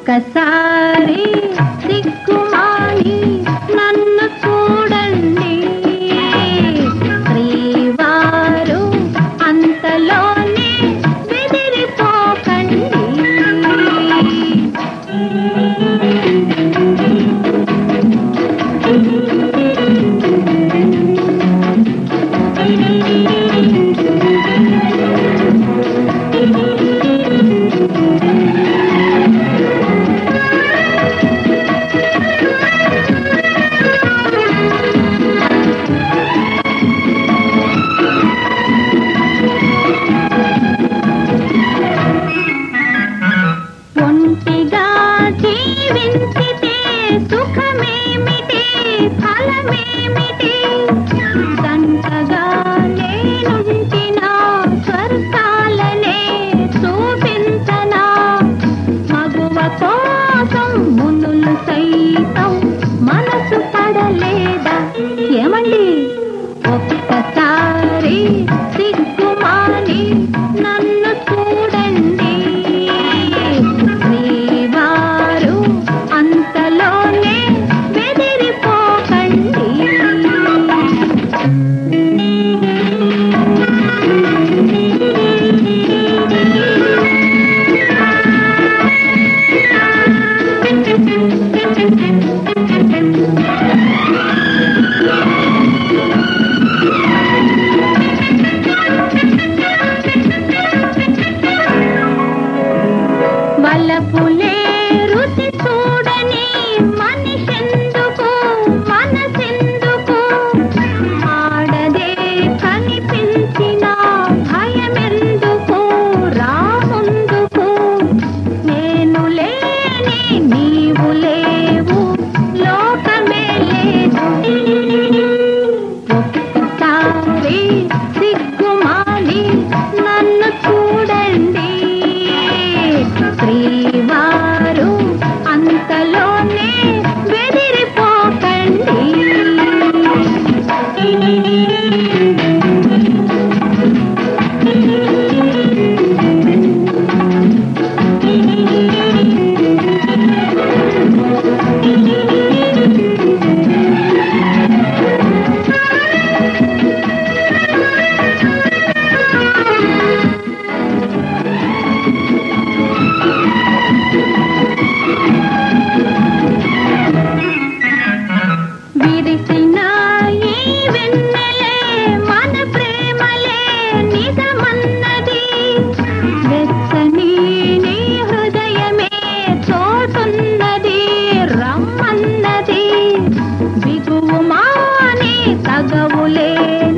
ఒక్కసారి దిక్కుమాలి నన్ను చూడండి శ్రీవారు అంతలోనే బెదిరిపోకండి ఒంటిగా జీవించితే సుఖమేమిటి ఫలమేమిటి దంతగా నేనుంచిన స్వర్గాలనే చూపించనా మగువ కోసం మునులు సైతం మనసు పడలేదా ఏమండి ఒక్కసారి సిగ్గుమాని నన్ను చూడండి శ్రీవారు అంతలోనే బెదిరిపోకండి వలపులే రుచి చూడని మనిషెందుకు మనసెందుకు ఆడదే కనిపించిన భయమెందుకు రాముందుకు నేను లేని నీవు లేవు లోకమే లేదు ఒక్కసారి సిగ్గుమాలి నన్ను చూడండి శ్రీవారు అంతలోనే బెదిరిపోకండి విరిసిన ఈ వెన్నెలే మన ప్రేమలే నిజమన్నది వెచ్చని నీ హృదయమే చోటున్నది రమ్మన్నది బిగువు మాని తగవులే